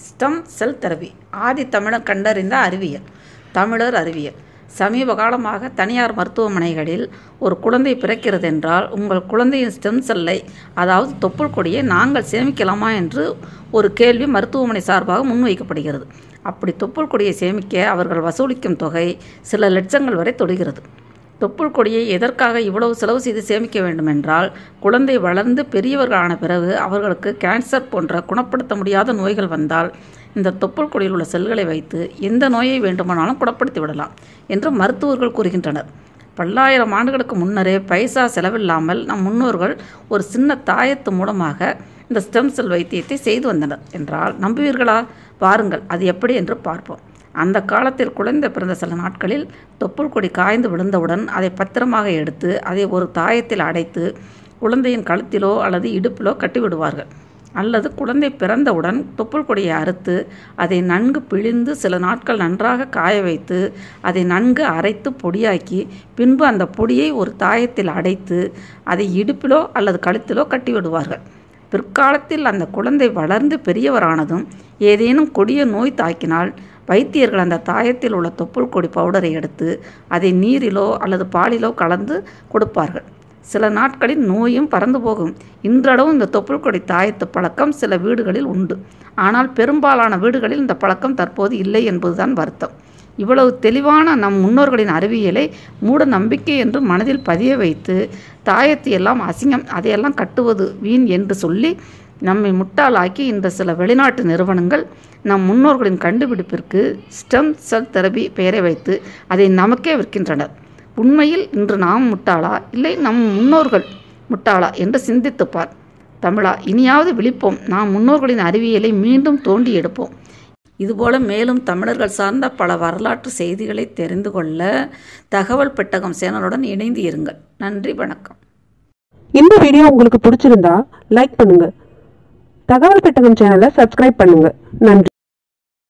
stem cell therapy ஆதி தமிழர் கண்டறிந்த அறிவியல் தமிழர் அறிவியல் சமீப காலமாக தனியார் மருத்துவமனைகளில் ஒரு குழந்தை பிறக்கிறது என்றால் உங்கள் குழந்தையின் ஸ்டெம் செல்லை அதாவது தொப்புள் கொடியை நாங்கள் சேமிக்கலாமா என்று ஒரு கேள்வி மருத்துவமனை சார்பாக முன்வைக்கப்படுகிறது அப்படி தொப்புள் கொடியை சேமிக்க அவர்கள் வசூலிக்கும் தொகை சில லட்சங்கள் வரை தொடுகிறது தொப்புள் கொடியை எதற்காக இவ்வளவு செலவு செய்து சேமிக்க வேண்டுமென்றால் குழந்தை வளர்ந்து பெரியவர்களான பிறகு அவர்களுக்கு கேன்சர் போன்ற குணப்படுத்த முடியாத நோய்கள் வந்தால் இந்த தொப்புள் கொடியில் உள்ள செல்களை வைத்து எந்த நோயை வேண்டுமானாலும் குணப்படுத்தி விடலாம் என்று மருத்துவர்கள் கூறுகின்றனர் பல்லாயிரம் ஆண்டுகளுக்கு முன்னரே பைசா செலவில்லாமல் நம் முன்னோர்கள் ஒரு சின்ன தாயத்து மூலமாக இந்த ஸ்டெம் செல் வைத்தியத்தை செய்து வந்தனர் என்றால் நம்புவீர்களா வாருங்கள் அது எப்படி என்று பார்ப்போம் அந்த காலத்தில் குழந்தை பிறந்த சில நாட்களில் தொப்புள் கொடி காய்ந்து விழுந்தவுடன் அதை பத்திரமாக எடுத்து அதை ஒரு தாயத்தில் அடைத்து குழந்தையின் கழுத்திலோ அல்லது இடுப்பிலோ கட்டிவிடுவார்கள் அல்லது குழந்தை பிறந்தவுடன் தொப்புள் கொடியை அறுத்து அதை நன்கு பிழிந்து சில நாட்கள் நன்றாக காய வைத்து அதை நன்கு அரைத்து பொடியாக்கி பின்பு அந்த பொடியை ஒரு தாயத்தில் அடைத்து அதை இடுப்பிலோ அல்லது கழுத்திலோ கட்டிவிடுவார்கள் பிற்காலத்தில் அந்த குழந்தை வளர்ந்து பெரியவரானதும் ஏதேனும் கொடிய நோய் தாக்கினால் வைத்தியர்கள் அந்த தாயத்தில் உள்ள தொப்புள் கொடி பவுடரை எடுத்து அதை நீரிலோ அல்லது பாலிலோ கலந்து கொடுப்பார்கள் சில நாட்களில் நோயும் பறந்து போகும் இன்றளவும் இந்த தொப்புள் கொடி தாயத்து பழக்கம் சில வீடுகளில் உண்டு ஆனால் பெரும்பாலான வீடுகளில் இந்த பழக்கம் தற்போது இல்லை என்பதுதான் வருத்தம் இவ்வளவு தெளிவான நம் முன்னோர்களின் அறிவியலை மூட நம்பிக்கை என்று மனதில் பதிய வைத்து தாயத்தை எல்லாம் அசிங்கம் அதையெல்லாம் கட்டுவது வீண் என்று சொல்லி நம்மை முட்டாளாக்கி இந்த சில வெளிநாட்டு நிறுவனங்கள் நம் முன்னோர்களின் கண்டுபிடிப்பிற்கு ஸ்டெம் செல் தெரபி பெயரை வைத்து அதை நமக்கே விற்கின்றனர் உண்மையில் இன்று நாம் முட்டாளா இல்லை நம் முன்னோர்கள் முட்டாளா என்று சிந்தித்துப்பார் தமிழா இனியாவது விழிப்போம் நாம் முன்னோர்களின் அறிவியலை மீண்டும் தோண்டி எடுப்போம் இதுபோல மேலும் தமிழர்கள் சார்ந்த பல வரலாற்று செய்திகளை தெரிந்து கொள்ள தகவல் பெட்டகம் சேனலுடன் இணைந்து இருங்கள் நன்றி வணக்கம் இந்த வீடியோ உங்களுக்கு பிடிச்சிருந்தா லைக் பண்ணுங்க தகவல் பெட்டகம் சேனலை சப்ஸ்கிரைப் பண்ணுங்க நன்றி